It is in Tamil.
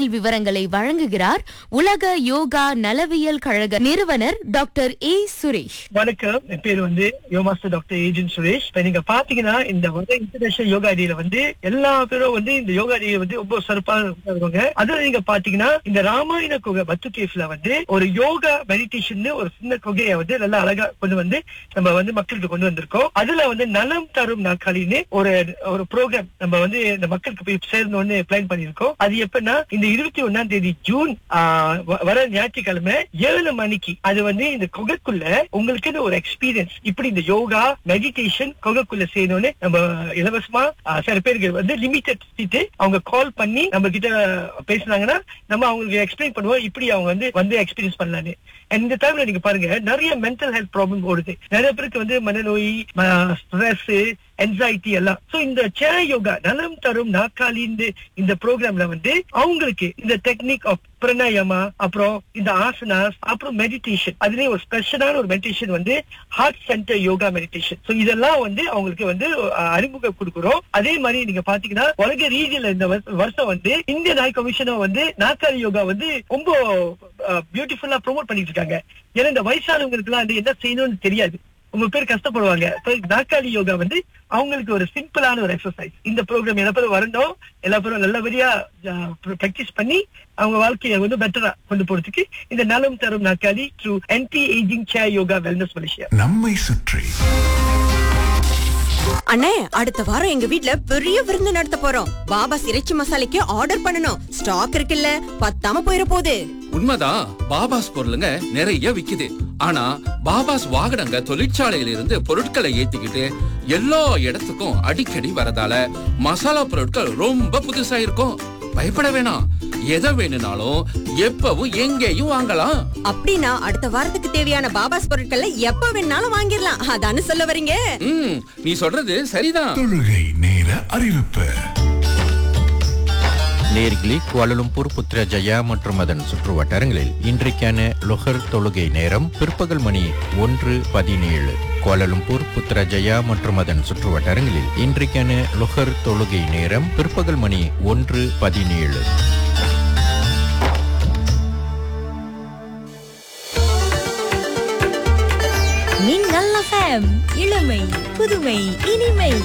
மேல் விவரங்களை வழங்குகிறார் உலக யோகா நலவியல் கழக நிறுவனர் டாக்டர் ஏ சுரேஷ் வணக்கம் என் பேர் வந்து யோமாஸ்டர் டாக்டர் ஏஜென்ட் சுரேஷ் இப்ப நீங்க பாத்தீங்கன்னா இந்த வர இன்டர்நேஷனல் யோகா டேல வந்து எல்லா பேரும் வந்து இந்த யோகா டே வந்து ரொம்ப சிறப்பா வருவாங்க அதுல நீங்க பாத்தீங்கன்னா இந்த ராமாயண குகை பத்து கேஃப்ல வந்து ஒரு யோகா மெடிடேஷன் ஒரு சின்ன குகையை வந்து நல்லா அழகா கொண்டு வந்து நம்ம வந்து மக்களுக்கு கொண்டு வந்திருக்கோம் அதுல வந்து நலம் தரும் நாற்காலின்னு ஒரு ஒரு ப்ரோக்ராம் நம்ம வந்து இந்த மக்களுக்கு போய் சேர்ந்தோன்னு பிளான் பண்ணிருக்கோம் அது எப்பன்னா இந்த இருபத்தி ஒன்னாம் தேதி ஜூன் ஆஹ், வ- வர ஞாயிற்றுக்கிழமை ஏழு மணிக்கு அது வந்து இந்த குகைக்குள்ள உங்களுக்கு ஒரு எக்ஸ்பீரியன்ஸ் இப்படி இந்த யோகா மெடிடேஷன் குகைக்குள்ள செய்யணும்னு நம்ம இலவசமா ஆஹ், சில பேருக்கு வந்து லிமிடெட் சீட்டு அவங்க கால் பண்ணி நம்ம கிட்ட பேசுனாங்கன்னா நம்ம அவங்களுக்கு எக்ஸ்பிளைன் பண்ணுவோம் இப்படி அவங்க வந்து வந்து எக்ஸ்பீரியன்ஸ் பண்ணலான்னு And இந்த டைம்ல நீங்க பாருங்க நிறைய மென்டல் ஹெல்த் ப்ராப்ளம் ஓடுது நிறைய பேருக்கு வந்து மனநோய் ஸ்ட்ரெஸ் anxiety எல்லாம் சோ இந்த சேர் யோகா நலம் தரும் நாற்காலி இந்த ப்ரோக்ராம்ல வந்து அவங்களுக்கு இந்த டெக்னிக் ஆஃப் பிரணயமா அப்புறம் இந்த ஆசனாஸ் அப்புறம் மெடிடேஷன் அதுலயே ஒரு ஸ்பெஷலான ஒரு மெடிடேஷன் வந்து heart center yoga meditation so இதெல்லாம் வந்து அவங்களுக்கு வந்து அஹ், அறிமுகம் கொடுக்குறோம் அதே மாதிரி நீங்க பாத்தீங்கன்னா உலக ரீதியில இந்த வருஷ- வருஷம் வந்து இந்தியன் ஹை கமிஷனும் வந்து நாற்காலி யோகா வந்து ரொம்ப பியூட்டிஃபுல்லா ப்ரோமோட் பண்ணிட்டு இருக்காங்க ஏன்னா இந்த வயசானவங்களுக்கு எல்லாம் வந்து என்ன செய்யணும்னு தெரியாது உங்க பேர் கஷ்டப்படுவாங்க இப்ப நாற்காலி யோகா வந்து அவங்களுக்கு ஒரு சிம்பிளான ஒரு எக்ஸசைஸ் இந்த ப்ரோக்ராம் எல்லா பேரும் வரணும் எல்லா பேரும் நல்லபடியா பிராக்டிஸ் பண்ணி அவங்க வாழ்க்கையை வந்து பெட்டரா கொண்டு போறதுக்கு இந்த நலம் தரும் நாற்காலி through anti ageing chair yoga wellness Malaysia நம்மை சுற்றி அண்ணே அடுத்த வாரம் எங்க வீட்ல பெரிய விருந்து நடத்த போறோம் பாபா இறைச்சி மசாலைக்கு ஆர்டர் பண்ணனும் ஸ்டாக் இருக்குல்ல பத்தாம போயிட போகுது உண்மைதான் பாபாஸ் பொருளுங்க நிறைய விக்குது ஆனா பாபாஸ் வாகனங்க தொழிற்சாலையில இருந்து பொருட்களை ஏத்திக்கிட்டு எல்லா இடத்துக்கும் அடிக்கடி வரதால மசாலா பொருட்கள் ரொம்ப புதுசா இருக்கும் பயப்பட வேணாம் எதை வேணும்னாலும் எப்பவும் எங்கேயும் வாங்கலாம் அப்படின்னா அடுத்த வாரத்துக்கு தேவையான பாபாஸ் பொருட்களை எப்ப வேணாலும் வாங்கிடலாம் அதானே சொல்ல வரீங்க ம் நீ சொல்றது சரிதான் தொழுகை நேர அறிவிப்பு நேர்கிலி குவாலலும்பூர் புத்ரஜயா மற்றும் அதன் சுற்று வட்டாரங்களில் இன்றைக்கான லொஹர் தொழுகை நேரம் பிற்பகல் மணி ஒன்று பதினேழு குவாலலும்பூர் புத்ரஜயா மற்றும் அதன் சுற்று வட்டாரங்களில் இன்றைக்கான லொஹர் தொழுகை நேரம் பிற்பகல் மணி ஒன்று பதினேழு நீங்கள் FM இளமை புதுமை இனிமை